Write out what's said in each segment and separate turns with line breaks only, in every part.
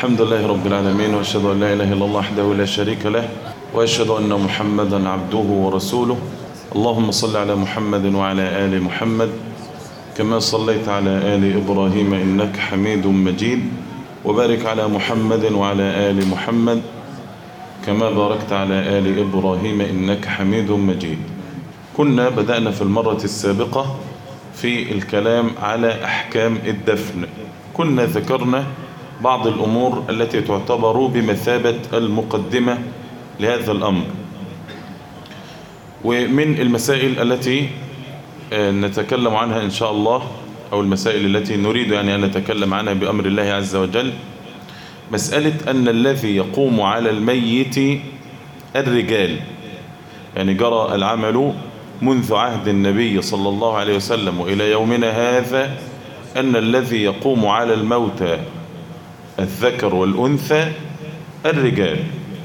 الحمد لله رب العالمين وأشهد أن لا إله إلا الله وحده لا شريك له وأشهد أن محمدا عبده ورسوله اللهم صل على محمد وعلى آل محمد كما صليت على آل إبراهيم إنك حميد مجيد وبارك على محمد وعلى آل محمد كما باركت على آل إبراهيم إنك حميد مجيد كنا بدأنا في المرة السابقة في الكلام على أحكام الدفن كنا ذكرنا بعض الأمور التي تعتبر بمثابة المقدمة لهذا الأمر ومن المسائل التي نتكلم عنها إن شاء الله أو المسائل التي نريد يعني أن نتكلم عنها بأمر الله عز وجل مسألة أن الذي يقوم على الميت الرجال يعني جرى العمل منذ عهد النبي صلى الله عليه وسلم وإلى يومنا هذا أن الذي يقوم على الموتى الذكر والأنثى الرجال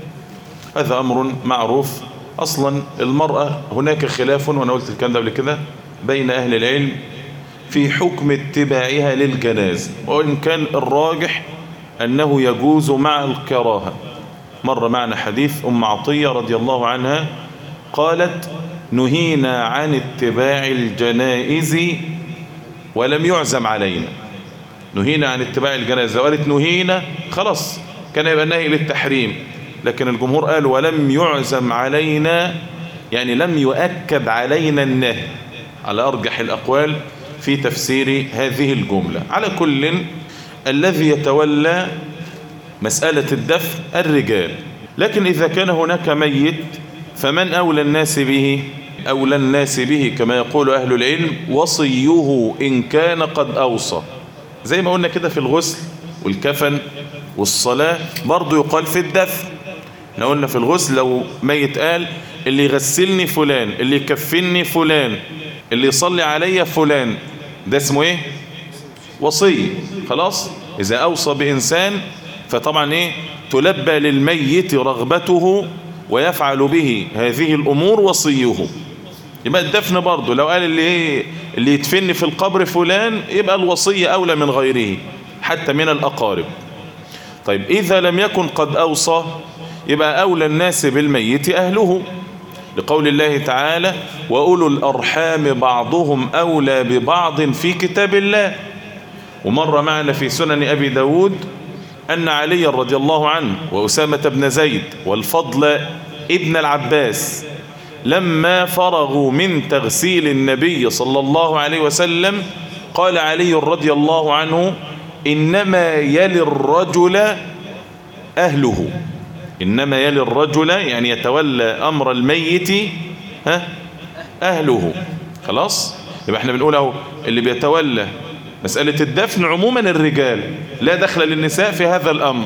هذا أمر معروف أصلا المرأة هناك خلاف وأنا قلت الكلام ده قبل كده بين أهل العلم في حكم اتباعها للجنازة وإن كان الراجح أنه يجوز مع الكراهة مر معنا حديث أم عطية رضي الله عنها قالت نهينا عن اتباع الجنائز ولم يعزم علينا نهينا عن اتباع الجنازة قالت نهينا خلاص كان يبقى نهي للتحريم لكن الجمهور قال ولم يعزم علينا يعني لم يؤكد علينا النهي على أرجح الأقوال في تفسير هذه الجملة على كل الذي يتولى مسألة الدفن الرجال لكن إذا كان هناك ميت فمن أولى الناس به أولى الناس به كما يقول أهل العلم وصيه إن كان قد أوصى زي ما قلنا كده في الغسل والكفن والصلاة برضو يقال في الدفن احنا قلنا في الغسل لو ميت قال اللي يغسلني فلان اللي يكفني فلان اللي يصلي عليا فلان ده اسمه ايه وصي خلاص اذا اوصى بانسان فطبعا ايه تلبى للميت رغبته ويفعل به هذه الامور وصيه يبقى الدفن برضه لو قال اللي ايه اللي يدفني في القبر فلان يبقى الوصية اولى من غيره حتى من الاقارب طيب اذا لم يكن قد اوصى يبقى اولى الناس بالميت اهله لقول الله تعالى وأولو الأرحام بعضهم أولى ببعض في كتاب الله ومر معنا في سنن أبي داود أن علي رضي الله عنه وأسامة بن زيد والفضل ابن العباس لما فرغوا من تغسيل النبي صلى الله عليه وسلم قال علي رضي الله عنه إنما يلي الرجل أهله إنما يلي الرجل يعني يتولى أمر الميت ها أهله خلاص يبقى احنا بنقول اهو اللي بيتولى مسألة الدفن عموما الرجال لا دخل للنساء في هذا الأمر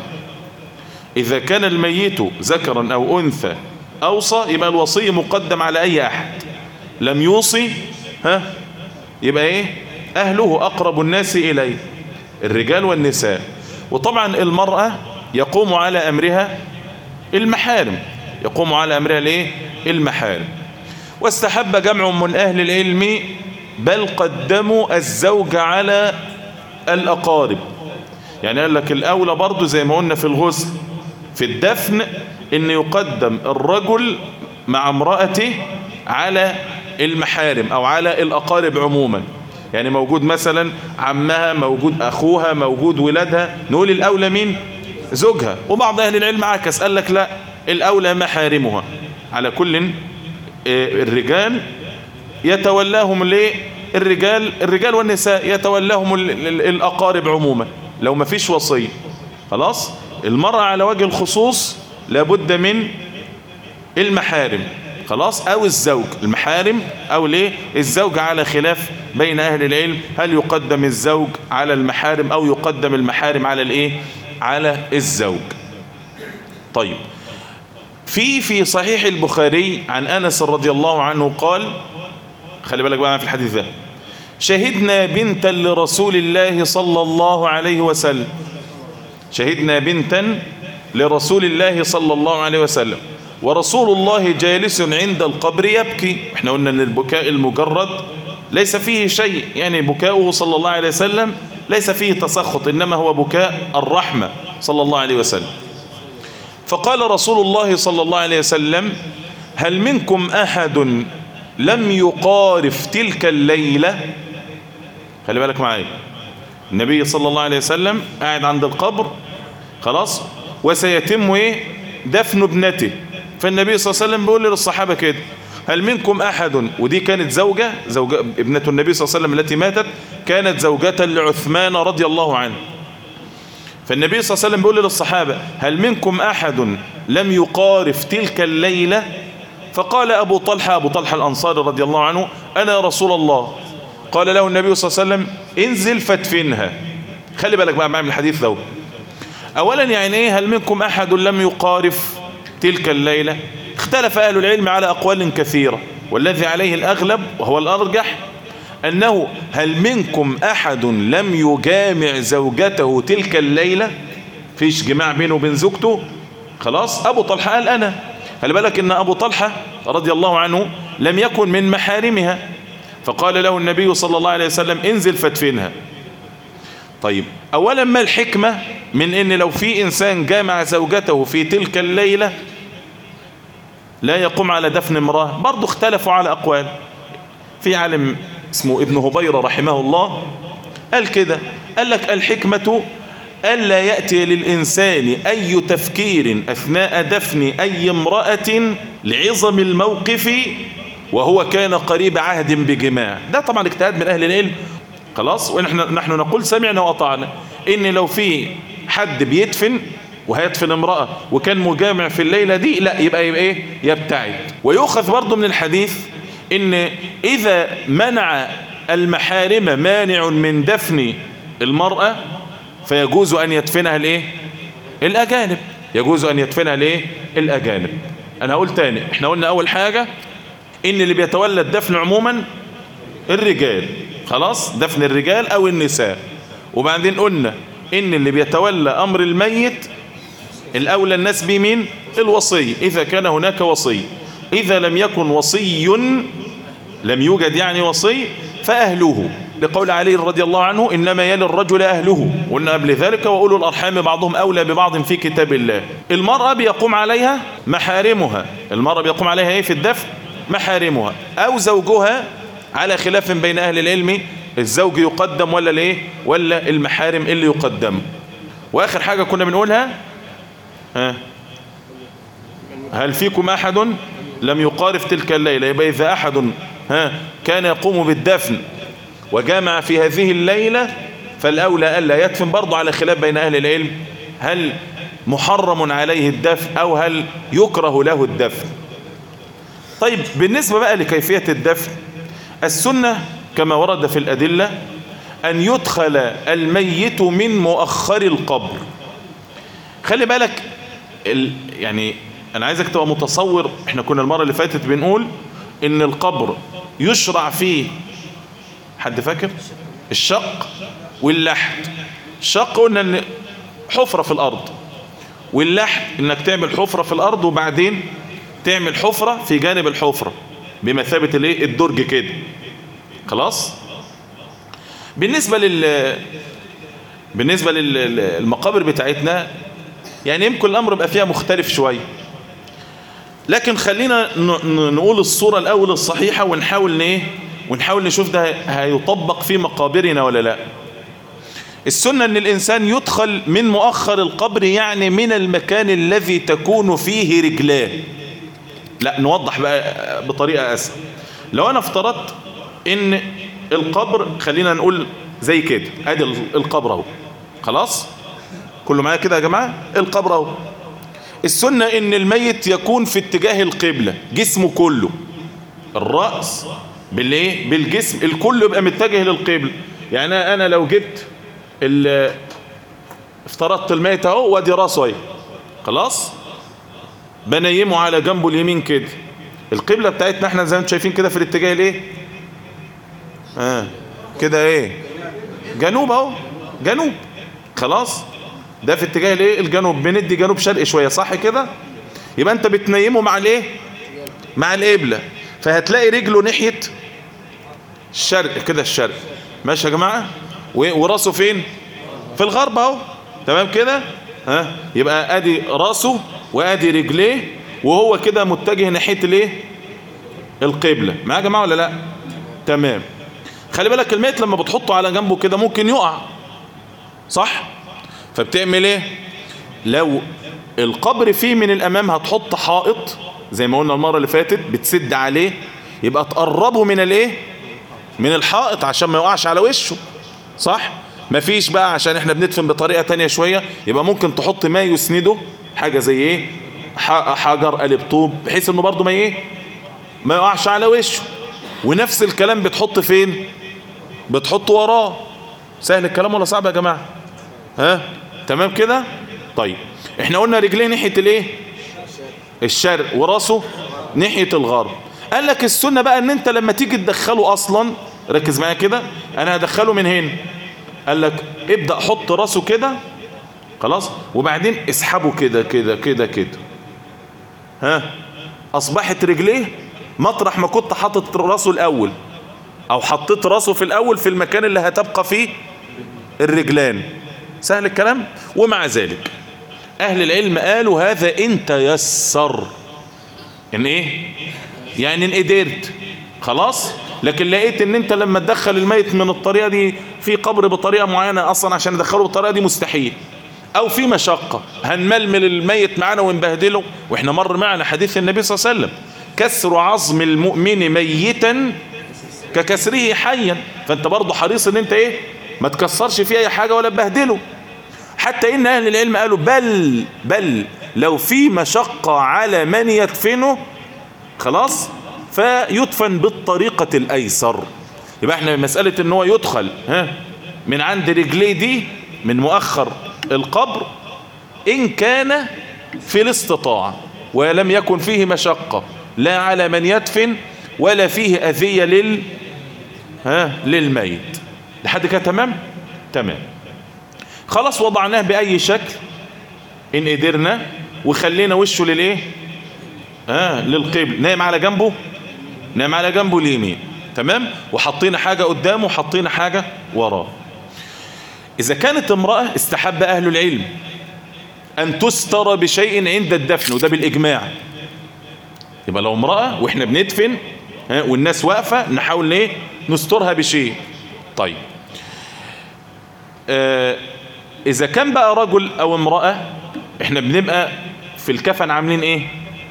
إذا كان الميت ذكرا أو أنثى أوصى يبقى الوصي مقدم على أي أحد لم يوصي ها يبقى إيه أهله أقرب الناس إليه الرجال والنساء وطبعا المرأة يقوم على أمرها المحارم يقوم على أمرها الايه المحارم واستحب جمع من أهل العلم بل قدموا الزوج على الأقارب يعني قال لك الأولى برضو زي ما قلنا في الغسل في الدفن ان يقدم الرجل مع امرأته على المحارم او على الأقارب عموما يعني موجود مثلا عمها موجود أخوها موجود ولادها نقول الأولى مين زوجها وبعض أهل العلم عكس قال لك لا الأولى محارمها على كل الرجال يتولاهم ليه الرجال الرجال والنساء يتولاهم الأقارب عموما لو ما فيش وصية خلاص المرأة على وجه الخصوص لابد من المحارم خلاص او الزوج المحارم او ليه الزوج على خلاف بين اهل العلم هل يقدم الزوج على المحارم او يقدم المحارم على الايه على الزوج طيب في في صحيح البخاري عن أنس رضي الله عنه قال خلي بالك بقى في الحديث ده شهدنا بنتا لرسول الله صلى الله عليه وسلم شهدنا بنتا لرسول الله صلى الله عليه وسلم ورسول الله جالس عند القبر يبكي احنا قلنا ان البكاء المجرد ليس فيه شيء يعني بكاؤه صلى الله عليه وسلم ليس فيه تسخط إنما هو بكاء الرحمة صلى الله عليه وسلم فقال رسول الله صلى الله عليه وسلم هل منكم أحد لم يقارف تلك الليلة خلي بالك معايا النبي صلى الله عليه وسلم قاعد عند القبر خلاص وسيتم ايه دفن ابنته فالنبي صلى الله عليه وسلم بيقول للصحابة كده هل منكم أحد ودي كانت زوجة, زوجة ابنة النبي صلى الله عليه وسلم التي ماتت كانت زوجة لعثمان رضي الله عنه فالنبي صلى الله عليه وسلم بيقول للصحابة هل منكم أحد لم يقارف تلك الليلة فقال أبو طلحة أبو طلحة الأنصاري رضي الله عنه أنا رسول الله قال له النبي صلى الله عليه وسلم انزل فادفنها خلي بالك بقى معي من الحديث ده أولا يعني إيه هل منكم أحد لم يقارف تلك الليلة اختلف أهل العلم على أقوال كثيرة والذي عليه الأغلب وهو الأرجح أنه هل منكم أحد لم يجامع زوجته تلك الليلة فيش جماع بينه وبين زوجته خلاص أبو طلحة قال أنا خلي بالك إن أبو طلحة رضي الله عنه لم يكن من محارمها فقال له النبي صلى الله عليه وسلم انزل فادفنها طيب أولا ما الحكمة من إن لو في إنسان جامع زوجته في تلك الليلة لا يقوم على دفن امرأة برضو اختلفوا على أقوال في عالم اسمه ابن هبيرة رحمه الله قال كده قال لك الحكمة ألا يأتي للإنسان أي تفكير أثناء دفن أي امرأة لعظم الموقف وهو كان قريب عهد بجماع ده طبعا اجتهاد من أهل العلم خلاص ونحن نحن نقول سمعنا وأطعنا إن لو في حد بيدفن وهيدفن امرأة وكان مجامع في الليلة دي لا يبقى يبقى ايه يبتعد ويؤخذ برضه من الحديث ان اذا منع المحارم مانع من دفن المرأة فيجوز ان يدفنها الايه الاجانب يجوز ان يدفنها الايه الاجانب انا هقول تاني احنا قلنا اول حاجة ان اللي بيتولى الدفن عموما الرجال خلاص دفن الرجال او النساء وبعدين قلنا ان اللي بيتولى امر الميت الاولى الناس بمين الوصي اذا كان هناك وصي اذا لم يكن وصي لم يوجد يعني وصي فاهله لقول علي رضي الله عنه انما يلي الرجل اهله قلنا قبل ذلك واولو الارحام بعضهم اولى ببعض في كتاب الله المرأة بيقوم عليها محارمها المرأة بيقوم عليها ايه في الدفن محارمها او زوجها على خلاف بين اهل العلم الزوج يقدم ولا الايه ولا المحارم اللي يقدم واخر حاجة كنا بنقولها ها هل فيكم احد لم يقارف تلك الليلة يبقى اذا احد ها كان يقوم بالدفن وجامع في هذه الليلة فالاولى الا يدفن برضه على خلاف بين اهل العلم هل محرم عليه الدفن او هل يكره له الدفن طيب بالنسبة بقى لكيفية الدفن السنة كما ورد في الأدلة أن يدخل الميت من مؤخر القبر خلي بالك ال... يعني أنا عايزك تبقى متصور احنا كنا المرة اللي فاتت بنقول إن القبر يشرع فيه حد فاكر الشق واللحد الشق قلنا إن حفرة في الأرض واللحد إنك تعمل حفرة في الأرض وبعدين تعمل حفرة في جانب الحفرة بمثابة الايه الدرج كده خلاص بالنسبة لل بالنسبة للمقابر بتاعتنا يعني يمكن الأمر بقى فيها مختلف شوية لكن خلينا نقول الصورة الأول الصحيحة ونحاول ايه ونحاول نشوف ده هيطبق في مقابرنا ولا لا السنة ان الانسان يدخل من مؤخر القبر يعني من المكان الذي تكون فيه رجلاه لا نوضح بقى بطريقة اسهل لو انا افترضت ان القبر خلينا نقول زي كده ادي القبر اهو خلاص كله معايا كده يا جماعة القبر اهو السنة ان الميت يكون في اتجاه القبلة جسمه كله الرأس بالايه بالجسم الكل يبقى متجه للقبلة يعني انا لو جبت افترضت الميت اهو وادي راسه اهي خلاص بنيمه على جنبه اليمين كده القبلة بتاعتنا احنا زي ما انتم شايفين كده في الاتجاه الايه اه كده ايه جنوب اهو جنوب خلاص ده في اتجاه الايه الجنوب بندي جنوب شرق شوية صح كده يبقى انت بتنيمه مع الايه مع القبلة فهتلاقي رجله ناحية الشرق كده الشرق ماشي يا جماعة وراسه فين في الغرب اهو تمام كده ها يبقى ادي راسه وادي رجليه وهو كده متجه ناحيه الايه القبلة معايا يا جماعة ولا لا تمام خلي بالك الميت لما بتحطه على جنبه كده ممكن يقع صح فبتعمل ايه لو القبر فيه من الامام هتحط حائط زي ما قلنا المرة اللي فاتت بتسد عليه يبقى تقربه من الايه من الحائط عشان ما يقعش على وشه صح مفيش بقى عشان احنا بندفن بطريقة تانية شوية يبقى ممكن تحط ما يسنده حاجة زي ايه حجر قلب طوب بحيث انه برضه ما ايه ما يقعش على وشه ونفس الكلام بتحط فين بتحط وراه سهل الكلام ولا صعب يا جماعة ها تمام كده طيب احنا قلنا رجليه ناحية الايه الشرق وراسه ناحية الغرب قال لك السنة بقى ان انت لما تيجي تدخله اصلا ركز معايا كده انا هدخله من هنا قال لك ابدأ حط راسه كده خلاص وبعدين اسحبه كده كده كده كده ها اصبحت رجليه مطرح ما كنت حاطط راسه الاول او حطيت راسه في الاول في المكان اللي هتبقى فيه الرجلان سهل الكلام ومع ذلك اهل العلم قالوا هذا ان تيسر ان ايه يعني ان قدرت خلاص لكن لقيت ان انت لما تدخل الميت من الطريقة دي في قبر بطريقة معينة اصلا عشان ندخله بالطريقة دي مستحيل او في مشقة هنململ الميت معانا ونبهدله واحنا مر معنا حديث النبي صلى الله عليه وسلم كسر عظم المؤمن ميتا ككسره حيا فانت برضه حريص ان انت ايه ما تكسرش فيه اي حاجة ولا تبهدله حتى ان اهل العلم قالوا بل بل لو في مشقة على من يدفنه خلاص فيدفن بالطريقة الايسر يبقى احنا مسألة ان هو يدخل ها من عند رجليه دي من مؤخر القبر ان كان في الاستطاعة ولم يكن فيه مشقة لا على من يدفن ولا فيه أذية لل ها للميت لحد كده تمام تمام خلاص وضعناه بأي شكل إن قدرنا وخلينا وشه للإيه ها للقبل نايم على جنبه نايم على جنبه اليمين تمام وحطينا حاجة قدامه وحطينا حاجة وراه إذا كانت امرأة استحب أهل العلم أن تستر بشيء عند الدفن وده بالإجماع يبقى لو امرأة واحنا بندفن ها والناس واقفة نحاول ايه نسترها بشيء طيب آه اذا كان بقى رجل او امرأة احنا بنبقى في الكفن عاملين ايه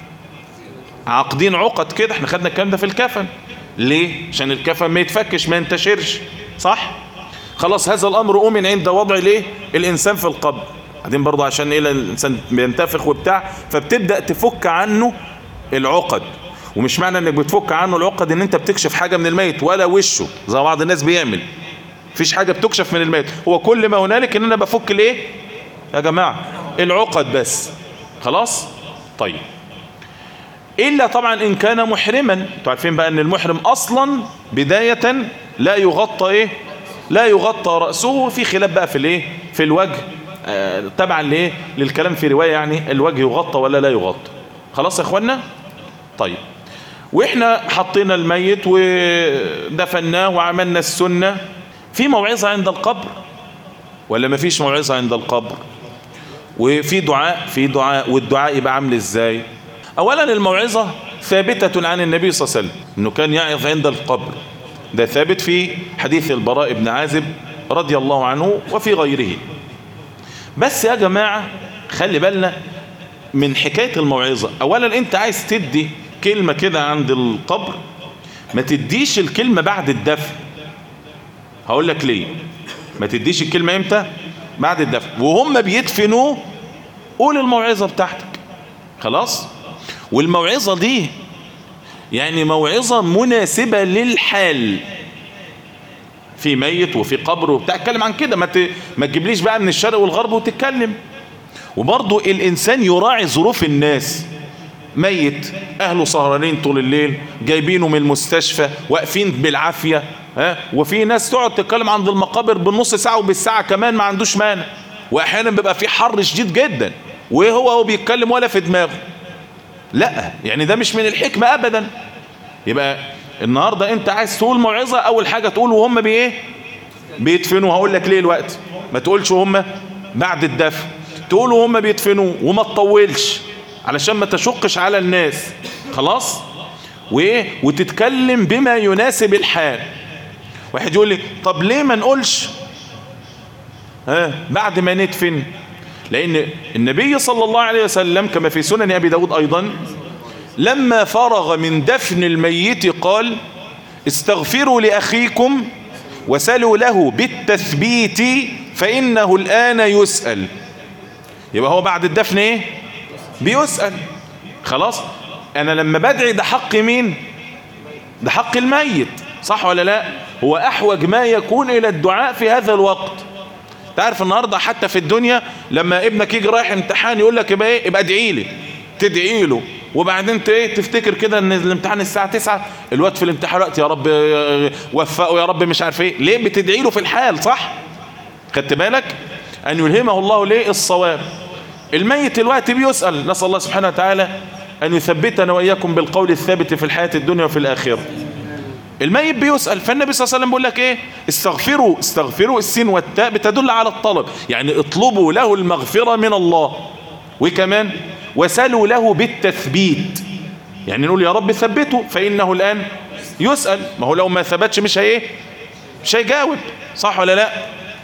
عاقدين عقد كده احنا خدنا الكلام ده في الكفن ليه عشان الكفن ما يتفكش ما ينتشرش صح خلاص هذا الامر امن عند وضع ليه الانسان في القبر بعدين برضه عشان ايه الانسان بينتفخ وبتاع فبتبدأ تفك عنه العقد ومش معنى انك بتفك عنه العقد ان انت بتكشف حاجة من الميت ولا وشه زي بعض الناس بيعمل مفيش حاجة بتكشف من الميت هو كل ما هنالك ان انا بفك الايه يا جماعة العقد بس خلاص طيب الا طبعا ان كان محرما انتوا عارفين بقى ان المحرم اصلا بداية لا يغطى ايه لا يغطى رأسه في خلاف بقى في الايه في الوجه آه طبعا ليه للكلام في رواية يعني الوجه يغطى ولا لا يغطى خلاص يا اخوانا طيب واحنا حطينا الميت ودفناه وعملنا السنة في موعظة عند القبر ولا ما فيش موعظة عند القبر وفي دعاء في دعاء والدعاء يبقى عامل ازاي اولا الموعظة ثابتة عن النبي صلى الله عليه وسلم انه كان يعظ عند القبر ده ثابت في حديث البراء بن عازب رضي الله عنه وفي غيره بس يا جماعة خلي بالنا من حكاية الموعظة اولا انت عايز تدي كلمة كده عند القبر ما تديش الكلمة بعد الدفن هقول لك ليه ما تديش الكلمة امتى بعد الدفن وهم بيدفنوه قول الموعظة بتاعتك خلاص والموعظة دي يعني موعظة مناسبة للحال في ميت وفي قبر وبتاع اتكلم عن كده ما, ت... ما تجيبليش بقى من الشرق والغرب وتتكلم وبرضو الإنسان يراعي ظروف الناس ميت أهله سهرانين طول الليل جايبينه من المستشفى واقفين بالعافية ها وفي ناس تقعد تتكلم عند المقابر بالنص ساعة وبالساعة كمان ما عندوش مانع وأحيانا بيبقى في حر شديد جدا وهو هو بيتكلم ولا في دماغه لا يعني ده مش من الحكمة أبدا يبقى النهاردة انت عايز تقول موعظة اول حاجة تقول وهم بايه بيدفنوا هقول لك ليه الوقت ما تقولش وهم بعد الدفن تقولوا هم بيدفنوه وما تطولش علشان ما تشقش على الناس خلاص وايه وتتكلم بما يناسب الحال واحد يقول لي طب ليه ما نقولش ها بعد ما ندفن لان النبي صلى الله عليه وسلم كما في سنن ابي داود ايضا لما فرغ من دفن الميت قال استغفروا لاخيكم وسلوا له بالتثبيت فانه الان يسأل يبقى هو بعد الدفن ايه بيسأل خلاص انا لما بدعي ده حق مين ده حق الميت صح ولا لا هو احوج ما يكون الى الدعاء في هذا الوقت تعرف النهاردة حتى في الدنيا لما ابنك يجي رايح امتحان يقول لك يبقى ايه يبقى ادعي لي تدعي له وبعدين انت ايه تفتكر كده ان الامتحان الساعة 9 الوقت في الامتحان وقت يا رب وفقه يا رب مش عارف ايه ليه بتدعي له في الحال صح خدت بالك ان يلهمه الله ليه الصواب الميت الوقت بيسأل نسأل الله سبحانه وتعالى أن يثبتنا وإياكم بالقول الثابت في الحياة الدنيا وفي الآخرة الميت بيسأل فالنبي صلى الله عليه وسلم بيقول لك ايه استغفروا استغفروا السين والتاء بتدل على الطلب يعني اطلبوا له المغفرة من الله وكمان وسلوا له بالتثبيت يعني نقول يا رب ثبته فإنه الآن يسأل ما هو لو ما ثبتش مش هي مش هيجاوب صح ولا لا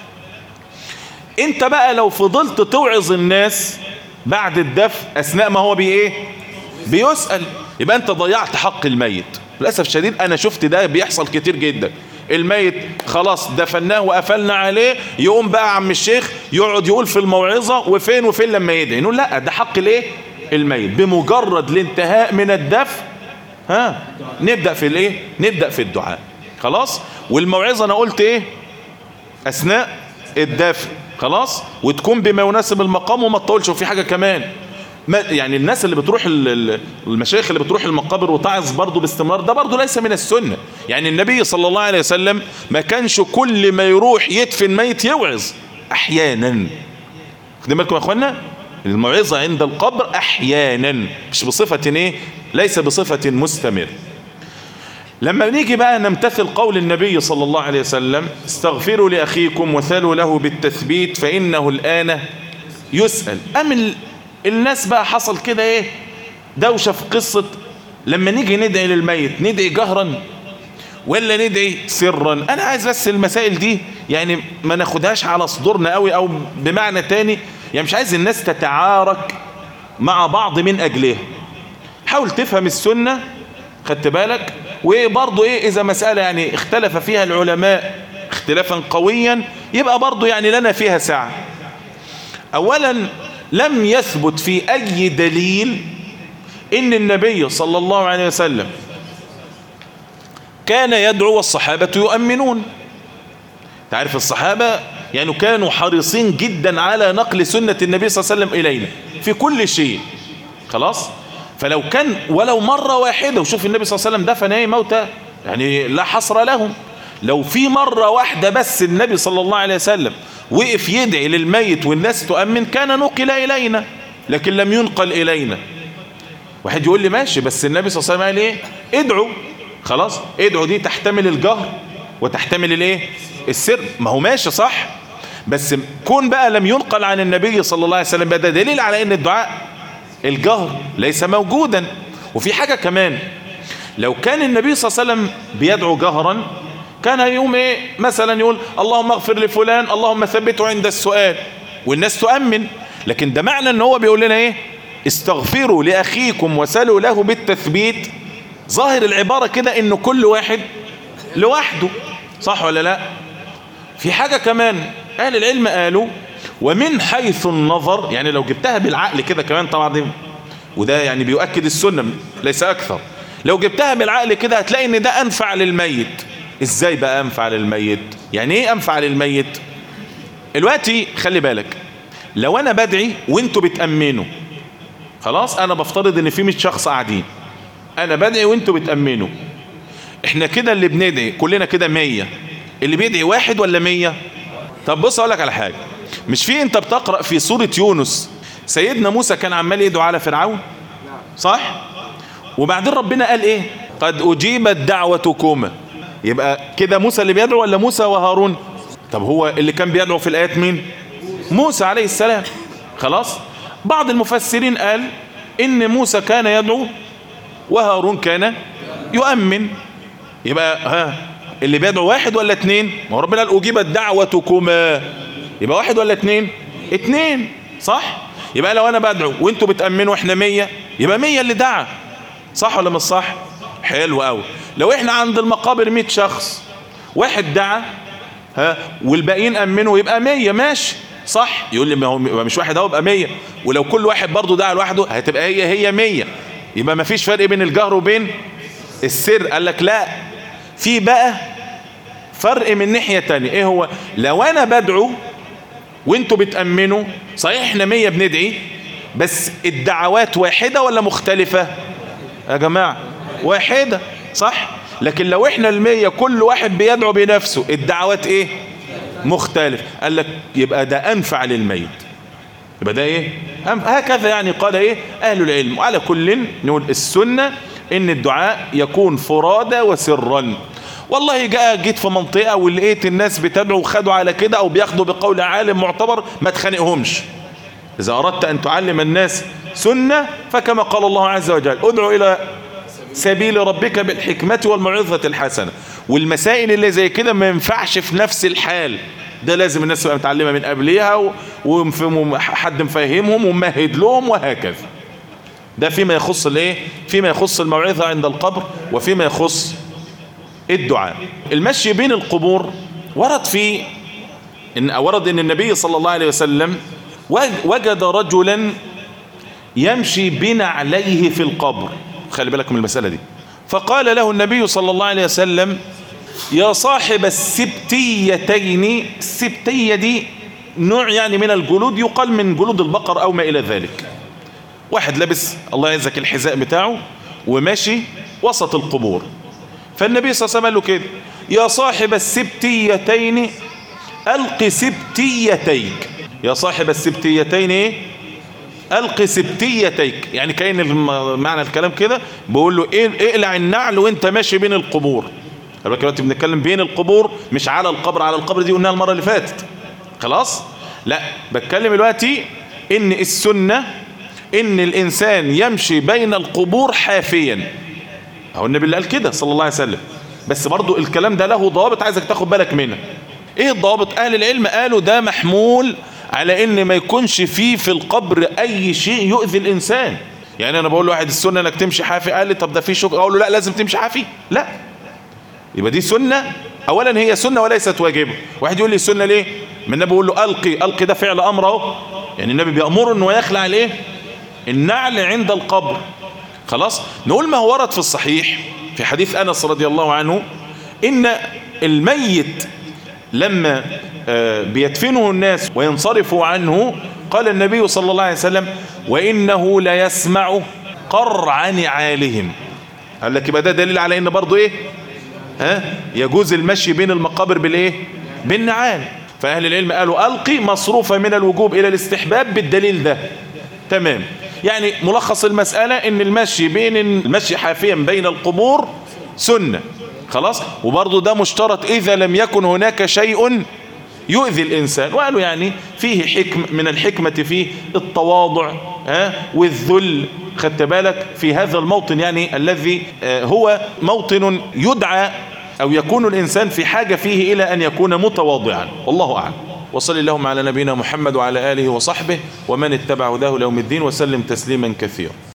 انت بقى لو فضلت توعظ الناس بعد الدفن اثناء ما هو بي ايه بيسأل يبقى انت ضيعت حق الميت للأسف الشديد انا شفت ده بيحصل كتير جدا الميت خلاص دفناه وقفلنا عليه يقوم بقى عم الشيخ يقعد يقول في الموعظة وفين وفين لما يدعي نقول لا ده حق الايه الميت بمجرد الانتهاء من الدفن ها نبدأ في الايه نبدأ في الدعاء خلاص والموعظة انا قلت ايه اثناء الدفن خلاص وتكون بما يناسب المقام وما تطولش وفي حاجة كمان ما يعني الناس اللي بتروح المشايخ اللي بتروح المقابر وتعظ برضه باستمرار ده برضه ليس من السنة يعني النبي صلى الله عليه وسلم ما كانش كل ما يروح يدفن ميت يوعظ احيانا خدين بالكم يا اخوانا الموعظة عند القبر احيانا مش بصفة ايه ليس بصفة مستمر لما نيجي بقى نمتثل قول النبي صلى الله عليه وسلم استغفروا لأخيكم وثلوا له بالتثبيت فإنه الآن يسأل أم الناس بقى حصل كده ايه دوشة في قصة لما نيجي ندعي للميت ندعي جهرا ولا ندعي سرا انا عايز بس المسائل دي يعني ما ناخدهاش على صدورنا قوي او بمعنى تاني يعني مش عايز الناس تتعارك مع بعض من اجلها حاول تفهم السنة خدت بالك وبرضه ايه اذا مسألة يعني اختلف فيها العلماء اختلافا قويا يبقى برضه يعني لنا فيها ساعة اولا لم يثبت في اي دليل ان النبي صلى الله عليه وسلم كان يدعو والصحابة يؤمنون تعرف الصحابة يعني كانوا حريصين جدا على نقل سنة النبي صلى الله عليه وسلم إلينا في كل شيء خلاص فلو كان ولو مرة واحدة وشوف النبي صلى الله عليه وسلم دفن ايه موتى يعني لا حصر لهم لو في مرة واحدة بس النبي صلى الله عليه وسلم وقف يدعي للميت والناس تؤمن كان نقل إلينا لكن لم ينقل إلينا واحد يقول لي ماشي بس النبي صلى الله عليه وسلم قال ايه ادعوا خلاص ادعوا دي تحتمل الجهر وتحتمل الايه السر ما هو ماشي صح بس كون بقى لم ينقل عن النبي صلى الله عليه وسلم ده دليل على ان الدعاء الجهر ليس موجودا وفي حاجة كمان لو كان النبي صلى الله عليه وسلم بيدعو جهرا كان يوم ايه مثلا يقول اللهم اغفر لفلان اللهم ثبته عند السؤال والناس تؤمن لكن ده معنى ان هو بيقول لنا ايه استغفروا لاخيكم وسلوا له بالتثبيت ظاهر العبارة كده ان كل واحد لوحده صح ولا لا في حاجة كمان اهل العلم قالوا ومن حيث النظر يعني لو جبتها بالعقل كده كمان طبعا دي وده يعني بيؤكد السنة ليس اكثر لو جبتها بالعقل كده هتلاقي ان ده انفع للميت ازاي بقى انفع للميت يعني ايه انفع للميت دلوقتي خلي بالك لو انا بدعي وانتوا بتأمنوا خلاص انا بفترض ان في 100 شخص قاعدين انا بدعي وانتوا بتأمنوا احنا كده اللي بندعي كلنا كده 100 اللي بيدعي واحد ولا 100 طب بص اقول لك على حاجه مش في انت بتقرأ في سورة يونس سيدنا موسى كان عمال يدعو على فرعون صح وبعدين ربنا قال ايه قد اجيبت دعوتكما يبقى كده موسى اللي بيدعو ولا موسى وهارون طب هو اللي كان بيدعو في الايات مين موسى عليه السلام خلاص بعض المفسرين قال ان موسى كان يدعو وهارون كان يؤمن يبقى ها اللي بيدعو واحد ولا اتنين ما هو ربنا قال اجيبت دعوتكما يبقى واحد ولا اتنين اتنين صح يبقى لو انا بدعو وانتوا بتأمنوا احنا مية يبقى مية اللي دعا صح ولا مش صح حلو قوي لو احنا عند المقابر مئة شخص واحد دعا ها والباقيين امنوا يبقى مية ماشي صح يقول لي ما هو مش واحد اهو يبقى مية ولو كل واحد برضه دعا لوحده هتبقى هي هي مية يبقى ما فيش فرق بين الجهر وبين السر قال لك لا في بقى فرق من ناحية تانية ايه هو لو انا بدعو وانتوا بتأمنوا صحيح احنا مية بندعي بس الدعوات واحدة ولا مختلفة يا جماعة واحدة صح لكن لو احنا المية كل واحد بيدعو بنفسه الدعوات ايه مختلف قال لك يبقى ده انفع للميت يبقى ده ايه هكذا يعني قال ايه اهل العلم وعلى كل نقول السنة ان الدعاء يكون فرادى وسرا والله جاء جيت في منطقة ولقيت الناس بتدعو وخدوا على كده او بياخدوا بقول عالم معتبر ما تخانقهمش اذا اردت ان تعلم الناس سنة فكما قال الله عز وجل ادعو الى سبيل ربك بالحكمة والموعظة الحسنة والمسائل اللي زي كده ما ينفعش في نفس الحال ده لازم الناس تبقى متعلمة من قبلها وحد مفهمهم وممهد لهم وهكذا ده فيما يخص الايه فيما يخص الموعظة عند القبر وفيما يخص الدعاء المشي بين القبور ورد في إن ورد ان النبي صلى الله عليه وسلم وجد رجلا يمشي بنعليه في القبر خلي بالك من المسألة دي فقال له النبي صلى الله عليه وسلم يا صاحب السبتيتين السبتية دي نوع يعني من الجلود يقال من جلود البقر أو ما إلى ذلك واحد لابس الله يعزك الحذاء بتاعه وماشي وسط القبور فالنبي صلى الله عليه وسلم قال له كده يا صاحب السبتيتين ألق سبتيتيك يا صاحب السبتيتين ايه ألق سبتيتيك يعني كاين معنى الكلام كده بيقول له إيه اقلع النعل وانت ماشي بين القبور خلي دلوقتي بنتكلم بين القبور مش على القبر على القبر دي قلناها المرة اللي فاتت خلاص لا بتكلم دلوقتي ان السنة ان الانسان يمشي بين القبور حافيا هو النبي اللي قال كده صلى الله عليه وسلم بس برضو الكلام ده له ضوابط عايزك تاخد بالك منها ايه الضوابط اهل العلم قالوا ده محمول على ان ما يكونش فيه في القبر اي شيء يؤذي الانسان يعني انا بقول لواحد السنه انك تمشي حافي قال لي طب ده في شك اقول له لا لازم تمشي حافي لا يبقى دي سنه اولا هي سنه وليست واجبه واحد يقول لي السنه ليه من النبي بيقول له القي القي ده فعل امر اهو يعني النبي بيامره انه يخلع الايه النعل عند القبر خلاص نقول ما هو ورد في الصحيح في حديث انس رضي الله عنه ان الميت لما بيدفنه الناس وينصرفوا عنه قال النبي صلى الله عليه وسلم وإنه ليسمع قرع نعالهم قال لك يبقى ده دليل على ان برضو ايه ها يجوز المشي بين المقابر بالايه بالنعال فأهل العلم قالوا ألقي مصروفة من الوجوب إلى الاستحباب بالدليل ده تمام يعني ملخص المسألة ان المشي بين المشي حافيا بين القبور سنة خلاص وبرضو ده مشترط إذا لم يكن هناك شيء يؤذي الإنسان وقالوا يعني فيه حكم من الحكمة فيه التواضع ها والذل خدت بالك في هذا الموطن يعني الذي هو موطن يدعى أو يكون الإنسان في حاجة فيه إلى أن يكون متواضعا والله أعلم وصل اللهم على نبينا محمد وعلى آله وصحبه ومن اتبع هداه ليوم الدين وسلم تسليما كثيرا